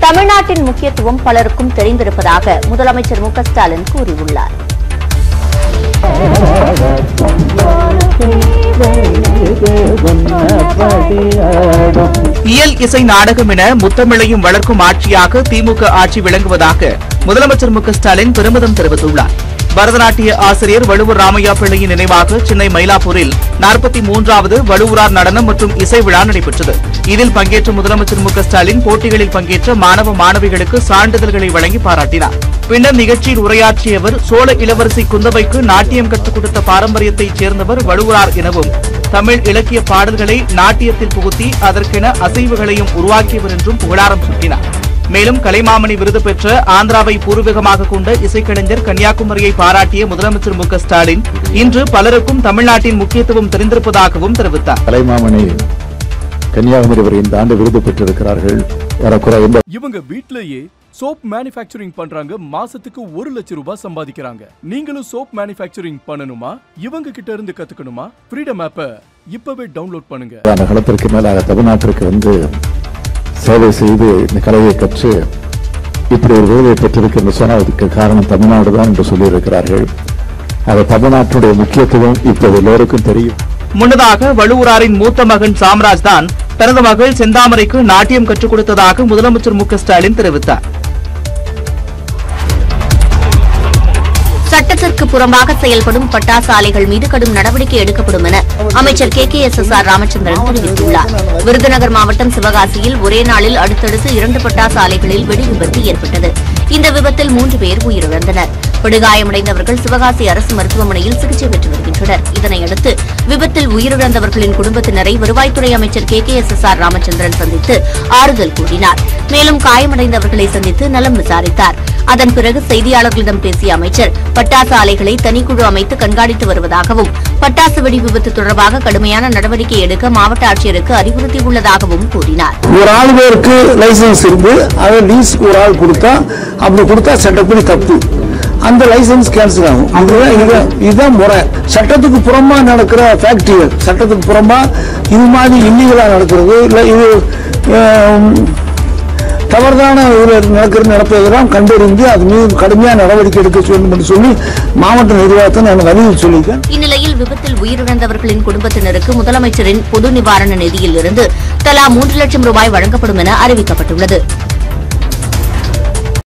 தமிழ்நாட்டின் முக்கியத்துவம் பலருக்கும் தெரிந்திருப்பதாக முதலமைச்சர் மு க ஸ்டாலின் கூறியுள்ளார் இயல் இசை நாடகம் என முத்தமிழையும் வளர்க்கும் ஆட்சியாக திமுக ஆட்சி விளங்குவதாக முதலமைச்சர் மு க ஸ்டாலின் பெருமிதம் தெரிவித்துள்ளார் பரதநாட்டிய ஆசிரியர் வழுவூர் ராமையா பிள்ளையின் நினைவாக சென்னை மயிலாப்பூரில் நாற்பத்தி மூன்றாவது வழுவூரார் நடனம் மற்றும் இசை விழா நடைபெற்றது இதில் பங்கேற்ற முதலமைச்சர் மு க ஸ்டாலின் போட்டிகளில் பங்கேற்ற மாணவ மாணவிகளுக்கு சான்றிதழ்களை வழங்கி பாராட்டினார் பின்னர் நிகழ்ச்சியில் உரையாற்றிய அவர் சோழ இளவரசி குந்தவைக்கு நாட்டியம் கற்றுக் கொடுத்த பாரம்பரியத்தைச் சேர்ந்தவர் வழுவூரார் எனவும் தமிழ் இலக்கிய பாடல்களை நாட்டியத்தில் புகுத்தி அதற்கென அசைவுகளையும் உருவாக்கியவர் என்றும் புகழாரம் சூட்டினார் மேலும் கலைமாமணி விருது பெற்ற ஆந்திராவை பூர்வீகமாக கொண்ட இசைக்கலைஞர் கன்னியாகுமரியை பாராட்டிய முதலமைச்சர் மு க ஸ்டாலின் இன்று பலருக்கும் தமிழ்நாட்டின் முக்கியத்துவம் தெரிந்திருப்பதாகவும் தெரிவித்தார் கலைமாமணி கன்னியாகுமரி வரை இந்த ஆண்டு விருது பெற்றிருக்கிறார்கள் ஏறக்குறைய இந்த இவங்க வீட்லயே சோப் மேனுஃபேக்சரிங் பண்றாங்க மாசத்துக்கு ஒரு லட்சம் ரூபாய் சம்பாதிக்கிறாங்க நீங்களும் சோப் மேனுஃபேக்சரிங் பண்ணணுமா இவங்க கிட்ட இருந்து கத்துக்கணுமா ஃப்ரீடம் ஆப்பை இப்பவே டவுன்லோட் பண்ணுங்க அந்த காலத்திற்கு மேலாக தமிழ்நாட்டிற்கு வந்து சேவை செய்து இந்த கலையை கற்று இப்படி ஒரு விருதை பெற்றிருக்கின்ற சொன்னதுக்கு காரணம் தமிழ்நாடு தான் என்று சொல்லியிருக்கிறார்கள் ஆக தமிழ்நாட்டினுடைய முக்கியத்துவம் இப்போது எல்லோருக்கும் தெரியும் முன்னதாக வழுவூராரின் மூத்த மகன் சாம்ராஜ் தான் தனது மகள் செந்தாமரைக்கு நாட்டியம் கற்றுக் கொடுத்ததாக முதலமைச்சர் மு க ஸ்டாலின் தெரிவித்தார் சட்டத்திற்கு புறம்பாக செயல்படும் பட்டாசு ஆலைகள் மீது கடும் நடவடிக்கை எடுக்கப்படும் என அமைச்சர் K K S S R Ramachandran தெரிவித்துள்ளார் விருதுநகர் மாவட்டம் சிவகாசியில் ஒரே நாளில் அடுத்தடுத்து இரண்டு பட்டாசு ஆலைகளில் வெடி விபத்து ஏற்பட்டது இந்த விபத்தில் மூன்று பேர் உயிரிழந்தனர் படுகாயமடைந்தவர்கள் சிவகாசி அரசு மருத்துவமனையில் சிகிச்சை பெற்று வருகின்றனர் இதனையடுத்து விபத்தில் உயிரிழந்தவர்களின் குடும்பத்தினரை வருவாய்த்துறை அமைச்சர் K K S S R Ramachandran சந்தித்து ஆறுதல் கூறினார் மேலும் காயமடைந்தவர்களை சந்தித்து நலம் விசாரித்தார் அதன் பிறகு செய்தியாளர்களிடம் பேசிய அமைச்சர் பட்டாசு ஆலைகளை தனிக்குழு அமைத்து கண்காணித்து வருவதாகவும் பட்டாசு வெடி விபத்து தொடர்பாக கடுமையான நடவடிக்கை எடுக்க மாவட்ட ஆட்சியருக்கு அறிவுறுத்தியுள்ளதாகவும் கூறினார் ஒரு ஆள் பேருக்கு லைசன்ஸ் இருந்து அதை லீஸ் ஒரு ஆள் கொடுத்தா அப்படி கொடுத்தா சட்டப்படி தப்பு அந்த லைசன்ஸ் கேன்சல் ஆகும் இதுதான் இதுதான் இதுதான் முறை சட்டத்துக்கு புறம்பா நடக்கிற ஃபேக்டரிகள் சட்டத்துக்கு புறம்பா இது மாதிரி இல்லீகலா நடக்கிறது இல்லை இது ஆம், தவறுதான ஒரு நடக்கிறது நடப்பதெல்லாம் கண்டறிந்து அது மீது கடுமையான நடவடிக்கை எடுக்க வேண்டும் என்று சொல்லி மாவட்ட நிர்வாகத்தை நான் வலியுறுத்தி சொல்லியிருக்கேன் இந்நிலையில் விபத்தில் உயிரிழந்தவர்களின் குடும்பத்தினருக்கு முதலமைச்சரின் பொது நிவாரண நிதியில் இருந்து தலா மூன்று லட்சம் ரூபாய் வழங்கப்படும் என அறிவிக்கப்பட்டுள்ளது